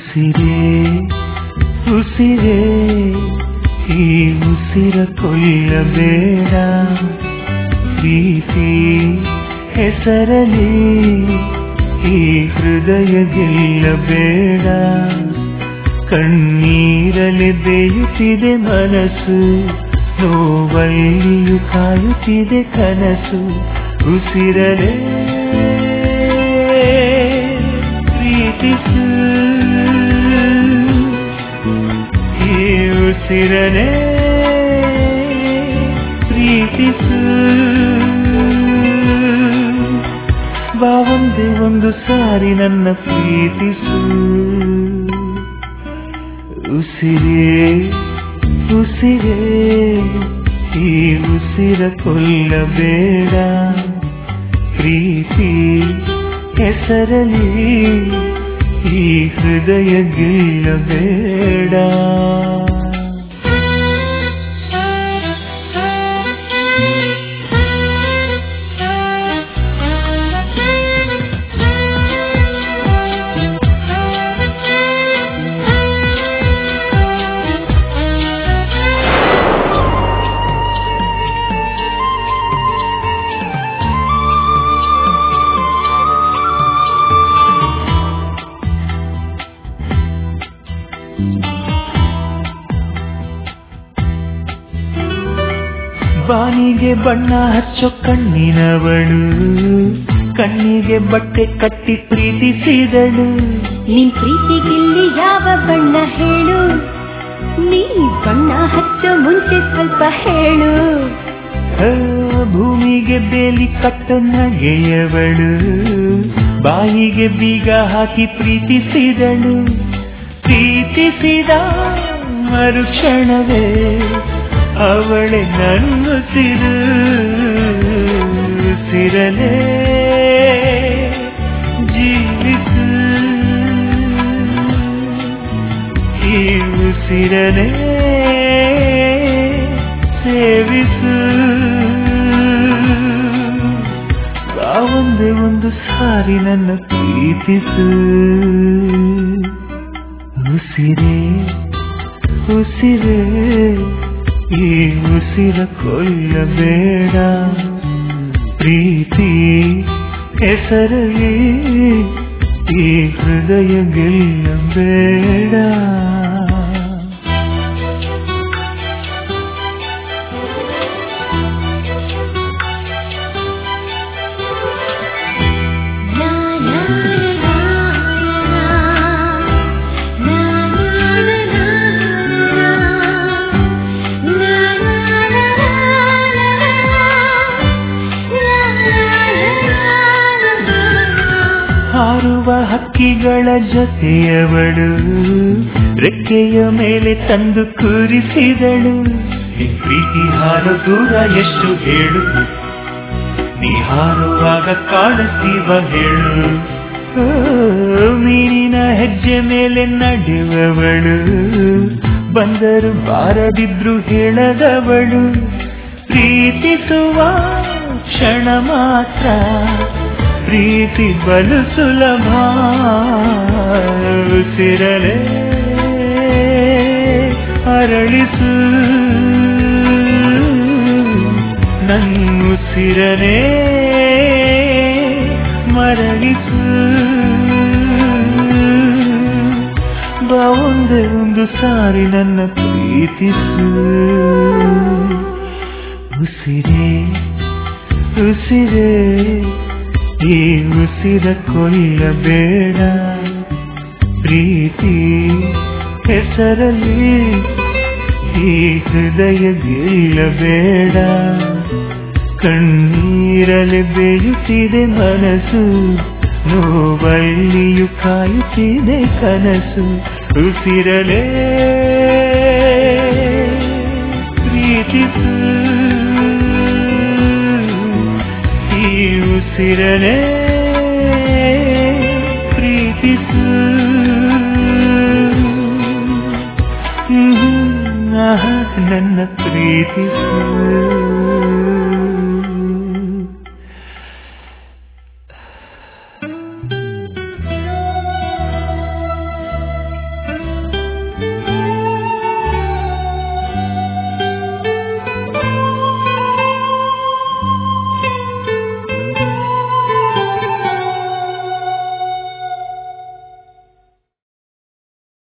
ಉಸಿರೇ ಉಸಿರೇ ಈ ಉಸಿರ ಕೊಲ್ಲಬೇಡ ಪ್ರೀತಿ ಹೆಸರಲಿ ಈ ಹೃದಯ ಗೆಲ್ಲಬೇಡ ಕಣ್ಣೀರಲಿ ಬೇಯುತ್ತಿದೆ ಮನಸ್ಸು ನೋವಲ್ಲಿಯೂ ಕಾಯುತ್ತಿದೆ ಕನಸು ಉಸಿರಲೇ ಪ್ರೀತಿಸು ಈ ಉಸಿರನೇ ಪ್ರೀತಿಸು ಬಾ ಒಂದೇ ಒಂದು ಸಾರಿ ನನ್ನ ಪ್ರೀತಿಸು ಉಸಿರೇ ಉಸಿರೇ ಈ ಉಸಿರ ಕೊಲ್ಲಬೇಡ ಪ್ರೀತಿ ಹೆಸರಲಿ ಈ ಹೃದಯ ಗೆಲ್ಲಬೇಡ ಬಾನಿಗೆ ಬಣ್ಣ ಹಚ್ಚೋ ಕಣ್ಣಿನವಳು ಕಣ್ಣಿಗೆ ಬಟ್ಟೆ ಕಟ್ಟಿ ಪ್ರೀತಿಸಿದಳು ನಿನ್ ಪ್ರೀತಿಗಿಲ್ಲಿ ಯಾವ ಬಣ್ಣ ಹೇಳು ನೀ ಬಣ್ಣ ಹಚ್ಚೋ ಮುಂಚೆ ಸ್ವಲ್ಪ ಹೇಳು ಆ, ಭೂಮಿಗೆ ಬೇಲಿ ಕಟ್ಟು ನಗೆಯವಳು ಬಾಯಿಗೆ ಬೀಗ ಹಾಕಿ ಪ್ರೀತಿಸಿದಳು ಪ್ರೀತಿಸಿದ ಮರುಕ್ಷಣವೇ ಅವಳೆ ನನ್ನುಸಿರು ಸಿರಲೇ ಜೀವಿಸು ಈ ಉಸಿರನೇ ಸೇವಿಸು ಬಾ ಒಂದೇ ಒಂದು ಸಾರಿ ನನ್ನ ಪ್ರೀತಿಸು ಉಸಿರೇ ಉಸಿರೇ ಈ ಉಸಿರ ಕೊಲ್ಲಬೇಡ ಪ್ರೀತಿ ಹೆಸರಲ್ಲಿ ಈ ಹೃದಯ ಗೆಲ್ಲಬೇಡ ಲಾ, ಲಾ, ಲಾ, ಲಾ, ಲಾ, ಲಾ, ಲಾ, ಲಾ, ಹಾರುವ ಹಕ್ಕಿಗಳ ಜೊತೆಯವಳು ರೆಕ್ಕೆಯ ಮೇಲೆ ತಂದು ಕೂರಿಸಿದಳು ನಿನ್ ಪ್ರೀತಿ ಹಾರೋ ದೂರ ಎಷ್ಟು ಹೇಳು ನೀ ಹಾರುವಾಗ ಕಾಣಿಸ್ತೀವ ಹೇಳು ಓ, ಮೀನಿನ ಹೆಜ್ಜೆ ಮೇಲೆ ನಡೆಯುವವಳು ಬಂದರು ಬಾರದಿದ್ರು ಹೇಳದವಳು ಪ್ರೀತಿಸುವ ಕ್ಷಣ ಮಾತ್ರ ಪ್ರೀತಿ ಬಲು ಸುಲಭ ಉಸಿರಲೇ ಅರಳಿಸು ನನ್ನುಸಿರನೇ ಮರಳಿಸು ಬಾ ಒಂದೇ ಒಂದು ಸಾರಿ ನನ್ನ ಪ್ರೀತಿಸು ಉಸಿರೇ ಉಸಿರೇ ಈ ಉಸಿರ ಕೊಲ್ಲಬೇಡ ಪ್ರೀತಿ ಹೆಸರಲ್ಲಿ ಈ ಹೃದಯ ಗೆಲ್ಲಬೇಡ ಕಣ್ಣೀರಲಿ ಬೇಯುತ್ತಿದೆ ಮನಸ್ಸು ನೋವಲ್ಲಿಯೂ ಕಾಯುತ್ತಿದೆ ಕನಸು ಉಸಿರಲೇ ಪ್ರೀತಿಸು ಈ ಉಸಿರಲೇ ಪ್ರೀತಿಸು ಹ್ಮ್, ಆಹಾ, ನನ್ನ ಪ್ರೀತಿಸು